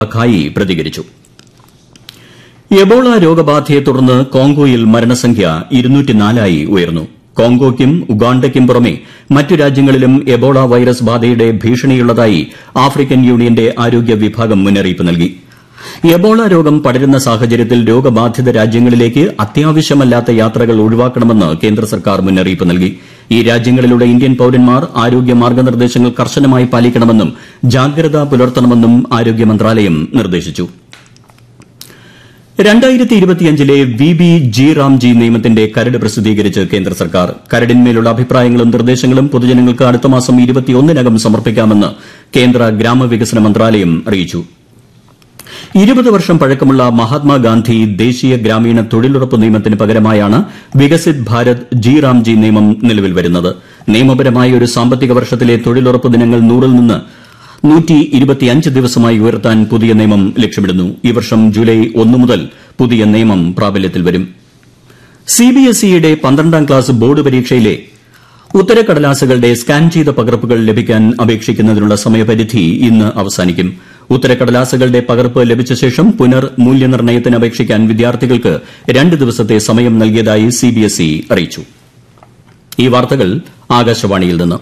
ഖായി പ്രതികരിച്ചു എബോള രോഗബാധയെ തുടർന്ന് കോങ്കോയിൽ മരണസംഖ്യ ആയി ഉയർന്നു കോങ്കോയ്ക്കും ഉഗാണ്ടയ്ക്കും പുറമെ മറ്റു രാജ്യങ്ങളിലും എബോള വൈറസ് ബാധയുടെ ഭീഷണിയുള്ളതായി ആഫ്രിക്കൻ യൂണിയന്റെ ആരോഗ്യ വിഭാഗം മുന്നറിയിപ്പ് നൽകി എബോള രോഗം പടരുന്ന സാഹചര്യത്തിൽ രോഗബാധിത രാജ്യങ്ങളിലേക്ക് അത്യാവശ്യമല്ലാത്ത യാത്രകൾ ഒഴിവാക്കണമെന്ന് കേന്ദ്ര സർക്കാർ മുന്നറിയിപ്പ് നൽകി ഈ രാജ്യങ്ങളിലുള്ള ഇന്ത്യൻ പൌരന്മാർ ആരോഗ്യ മാർഗ്ഗനിർദ്ദേശങ്ങൾ കർശനമായി പാലിക്കണമെന്നും ജാഗ്രത പുലർത്തണമെന്നും ആരോഗ്യ മന്ത്രാലയം നിർദ്ദേശിച്ചു ലെ വി ബി ജി റാംജി നിയമത്തിന്റെ കരട് പ്രസിദ്ധീകരിച്ച് കേന്ദ്ര സർക്കാർ കരടിന്മേലുള്ള അഭിപ്രായങ്ങളും നിർദ്ദേശങ്ങളും പൊതുജനങ്ങൾക്ക് അടുത്ത മാസം നകം സമർപ്പിക്കാമെന്ന് കേന്ദ്ര ഗ്രാമവികസന മന്ത്രാലയം അറിയിച്ചു ഇരുപത് വർഷം പഴക്കമുള്ള മഹാത്മാഗാന്ധി ദേശീയ ഗ്രാമീണ തൊഴിലുറപ്പ് നിയമത്തിന് പകരമായാണ് വികസിത് ഭാരത് ജി റാംജി നിയമം നിലവിൽ വരുന്നത് നിയമപരമായ ഒരു സാമ്പത്തിക വർഷത്തിലെ തൊഴിലുറപ്പ് ദിനങ്ങൾ നൂറിൽ നിന്ന് ദിവസമായി ഉയർത്താൻ പുതിയ നിയമം ലക്ഷ്യമിടുന്നു ഈ വർഷം ജൂലൈ ഒന്ന് മുതൽ പുതിയ നിയമം പ്രാബല്യത്തിൽ വരും സിബിഎസ്ഇയുടെ പന്ത്രണ്ടാം ക്ലാസ് ബോർഡ് പരീക്ഷയിലെ ഉത്തരക്കടലാസുകളുടെ സ്കാൻ ചെയ്ത പകർപ്പുകൾ ലഭിക്കാൻ അപേക്ഷിക്കുന്നതിനുള്ള സമയപരിധി ഇന്ന് അവസാനിക്കും ഉത്തരക്കടലാസുകളുടെ പകർപ്പ് ലഭിച്ച ശേഷം പുനർ മൂല്യനിർണ്ണയത്തിന് അപേക്ഷിക്കാൻ വിദ്യാർത്ഥികൾക്ക് രണ്ട് ദിവസത്തെ സമയം നൽകിയതായി സിബിഎസ്ഇ അറിയിച്ചു ഈ വാർത്തകൾ ആകാശവാണിയിൽ നിന്ന്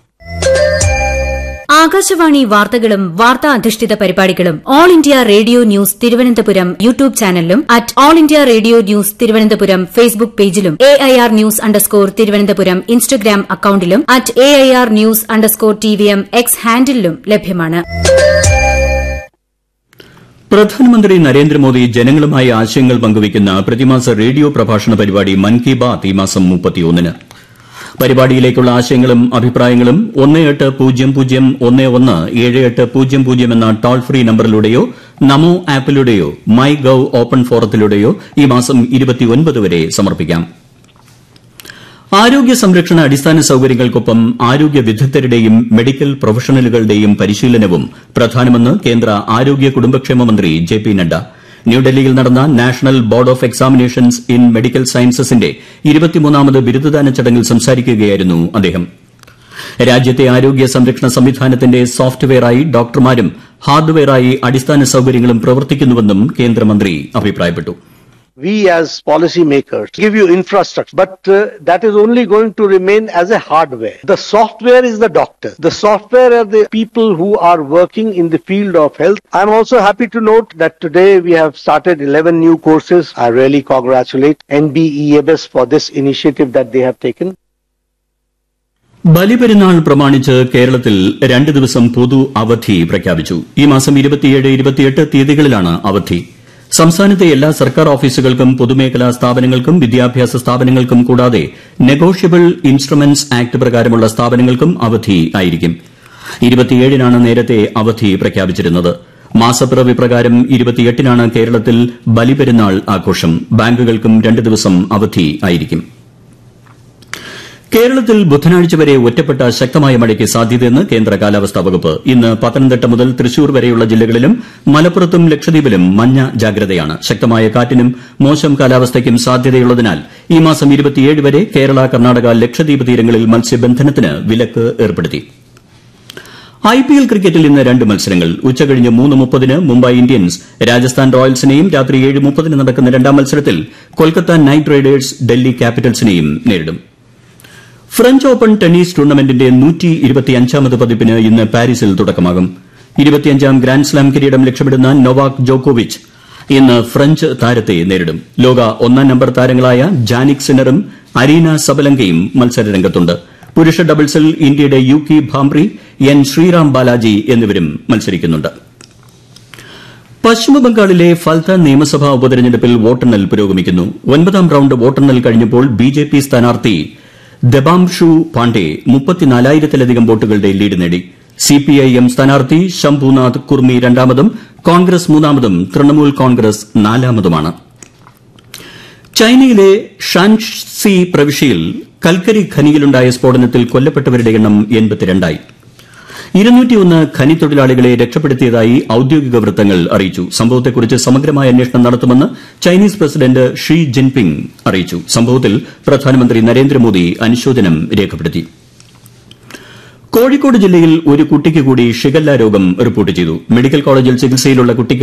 ആകാശവാണി വാർത്തകളും വാർത്താ അധിഷ്ഠിത പരിപാടികളും all India radio news Thiruvananthapuram YouTube ചാനലിലും at all India radio news Thiruvananthapuram Facebook പേജിലും A I R news underscore Thiruvananthapuram Instagram അക്കൌണ്ടിലും at A I R news underscore T V M X ഹാൻഡിലും ലഭ്യമാണ് പ്രധാനമന്ത്രി നരേന്ദ്രമോദി ജനങ്ങളുമായി ആശയങ്ങൾ പങ്കുവയ്ക്കുന്ന പ്രതിമാസ റേഡിയോ പ്രഭാഷണ പരിപാടി മൻ കി ബാത് ഈ മാസം മുപ്പത്തിയൊന്നിന് പരിപാടിയിലേക്കുള്ള ആശയങ്ങളും അഭിപ്രായങ്ങളും ഒന്ന് എട്ട് പൂജ്യം പൂജ്യം ഒന്ന് ഒന്ന് ഏഴ് എട്ട് പൂജ്യം പൂജ്യം എന്ന ടോൾ ഫ്രീ നമ്പറിലൂടെയോ നമോ ആപ്പിലൂടെയോ മൈ ഗവ് ഓപ്പൺ ഫോറത്തിലൂടെയോ ഈ മാസം വരെ സമർപ്പിക്കാം ആരോഗ്യ സംരക്ഷണ അടിസ്ഥാന സൌകര്യങ്ങൾക്കൊപ്പം ആരോഗ്യ വിദഗ്ധരുടെയും മെഡിക്കൽ പ്രൊഫഷണലുകളുടെയും പരിശീലനവും പ്രധാനമെന്ന് കേന്ദ്ര ആരോഗ്യ കുടുംബക്ഷേമ മന്ത്രി ജെ പി നദ്ദ ന്യൂഡൽഹിയിൽ നടന്ന national board of examinations in medical സയൻസസിന്റെ ഇരുപത്തിമൂന്നാമത് ബിരുദദാന ചടങ്ങിൽ സംസാരിക്കുകയായിരുന്നു അദ്ദേഹം രാജ്യത്തെ ആരോഗ്യ സംരക്ഷണ സംവിധാനത്തിന്റെ സോഫ്റ്റ്വെയറായി ഡോക്ടർമാരും ഹാർഡ്വെയറായി അടിസ്ഥാന സൌകര്യങ്ങളും പ്രവർത്തിക്കുന്നുവെന്നും കേന്ദ്രമന്ത്രി അഭിപ്രായപ്പെട്ടു we as policy makers give you infrastructure, but uh, that is only going to remain as a hardware. The software is the doctor. The software are the people who are working in the field of health. I'm also happy to note that today we have started 11 new courses. I really congratulate NBEMS for this initiative that they have taken. Baliperunnal പ്രമാണിച്ച് കേരളത്തിൽ രണ്ട് ദിവസം പൊതു അവധി പ്രഖ്യാപിച്ചു ഈ മാസം ഇരുപത്തിയേഴ് ഇരുപത്തിയെട്ട് തീയതികളിലാണ് അവധി സംസ്ഥാനത്തെ എല്ലാ സർക്കാർ ഓഫീസുകൾക്കും പൊതുമേഖലാ സ്ഥാപനങ്ങൾക്കും വിദ്യാഭ്യാസ സ്ഥാപനങ്ങൾക്കും കൂടാതെ നെഗോഷ്യബിൾ ഇൻസ്ട്രുമെന്റ്സ് ആക്ട് പ്രകാരമുള്ള സ്ഥാപനങ്ങൾക്കും അവധി ആയിരിക്കും ഇരുപത്തിയേഴിനാണ് നേരത്തെ അവധി പ്രഖ്യാപിച്ചിരുന്നത് മാസപ്പിറവി പ്രകാരം ഇരുപത്തിയെട്ടിനാണ് കേരളത്തിൽ ബലിപെരുന്നാൾ ആഘോഷം ബാങ്കുകൾക്കും രണ്ട് ദിവസം അവധി ആയിരിക്കും കേരളത്തിൽ ബുധനാഴ്ച വരെ ഒറ്റപ്പെട്ട ശക്തമായ മഴയ്ക്ക് സാധ്യതയെന്ന് കേന്ദ്ര കാലാവസ്ഥാ വകുപ്പ് ഇന്ന് പത്തനംതിട്ട മുതൽ തൃശൂർ വരെയുള്ള ജില്ലകളിലും മലപ്പുറത്തും ലക്ഷദ്വീപിലും മഞ്ഞ ജാഗ്രതയാണ് ശക്തമായ കാറ്റിനും മോശം കാലാവസ്ഥയ്ക്കും സാധ്യതയുള്ളതിനാൽ ഈ മാസം വരെ കേരള കർണാടക ലക്ഷദ്വീപ് തീരങ്ങളിൽ മത്സ്യബന്ധനത്തിന് വിലക്ക് ഏർപ്പെടുത്തി ഐപിഎൽ ക്രിക്കറ്റിൽ ഇന്ന് രണ്ട് മത്സരങ്ങൾ ഉച്ചകഴിഞ്ഞ് മൂന്ന് മുപ്പതിന് മുംബൈ ഇന്ത്യൻസ് രാജസ്ഥാൻ റോയൽസിനെയും രാത്രി ഏഴ് മുപ്പതിന് നടക്കുന്ന രണ്ടാം മത്സരത്തിൽ കൊൽക്കത്ത നൈറ്റ് റൈഡേഴ്സ് ഡൽഹി ക്യാപിറ്റൽസിനെയും നേരിടും ഫ്രഞ്ച് ഓപ്പൺ ടെന്നീസ് ടൂർണമെന്റിന്റെ നൂറ്റിയിരുപത്തിയഞ്ചാമത് പതിപ്പിന് ഇന്ന് പാരീസിൽ തുടക്കമാകും ഇരുപത്തിയഞ്ചാം ഗ്രാൻഡ്സ്ലാം കിരീടം ലക്ഷ്യമിടുന്ന നൊവാക് ജോക്കോവിച്ച് ഇന്ന് ഫ്രഞ്ച് താരത്തെ നേരിടും ലോക ഒന്നാം നമ്പർ താരങ്ങളായ ജാനിക് സിന്നറും അരീന സബലങ്കയും മത്സരരംഗത്തുണ്ട് പുരുഷ ഡബിൾസിൽ ഇന്ത്യയുടെ യൂക്കി ഭാംബ്രി എൻ ശ്രീറാം ബാലാജി എന്നിവരും മത്സരിക്കുന്നുണ്ട് പശ്ചിമബംഗാളിലെ ഫൽത്ത നിയമസഭാ ഉപതെരഞ്ഞെടുപ്പിൽ വോട്ടെണ്ണൽ പുരോഗമിക്കുന്നു ഒൻപതാം റൌണ്ട് വോട്ടെണ്ണൽ കഴിഞ്ഞപ്പോൾ ബിജെപി സ്ഥാനാർത്ഥി ദബാംഷു പാണ്ഡെ മുപ്പത്തിനാലായിരത്തിലധികം വോട്ടുകളുടെ ലീഡ് നേടി സിപിഐഎം സ്ഥാനാർത്ഥി ശംഭുനാഥ് കുർമി രണ്ടാമതും കോൺഗ്രസ് മൂന്നാമതും തൃണമൂൽ കോൺഗ്രസ് നാലാമതുമാണ് ചൈനയിലെ ഷാൻസി പ്രവിശ്യയിൽ കൽക്കരി ഖനിയിലുണ്ടായ സ്ഫോടനത്തിൽ കൊല്ലപ്പെട്ടവരുടെ എണ്ണം എൺപത്തിരണ്ടായി ഇരുന്നൂറ്റിയൊന്ന് ഖനി തൊഴിലാളികളെ രക്ഷപ്പെടുത്തിയതായി ഔദ്യോഗിക വൃത്തങ്ങൾ അറിയിച്ചു സംഭവത്തെക്കുറിച്ച് സമഗ്രമായ അന്വേഷണം നടത്തുമെന്ന് ചൈനീസ് പ്രസിഡന്റ് ഷീ ജിൻപിങ് അറിയിച്ചു സംഭവത്തിൽ പ്രധാനമന്ത്രി നരേന്ദ്രമോദി അനുശോചനം രേഖപ്പെടുത്തി കോഴിക്കോട് ജില്ലയിൽ ഒരു കുട്ടിക്ക് കൂടി ഷിഗല്ല രോഗം റിപ്പോർട്ട് ചെയ്തു മെഡിക്കൽ കോളേജിൽ ചികിത്സയിലുള്ള കുട്ടിക്ക്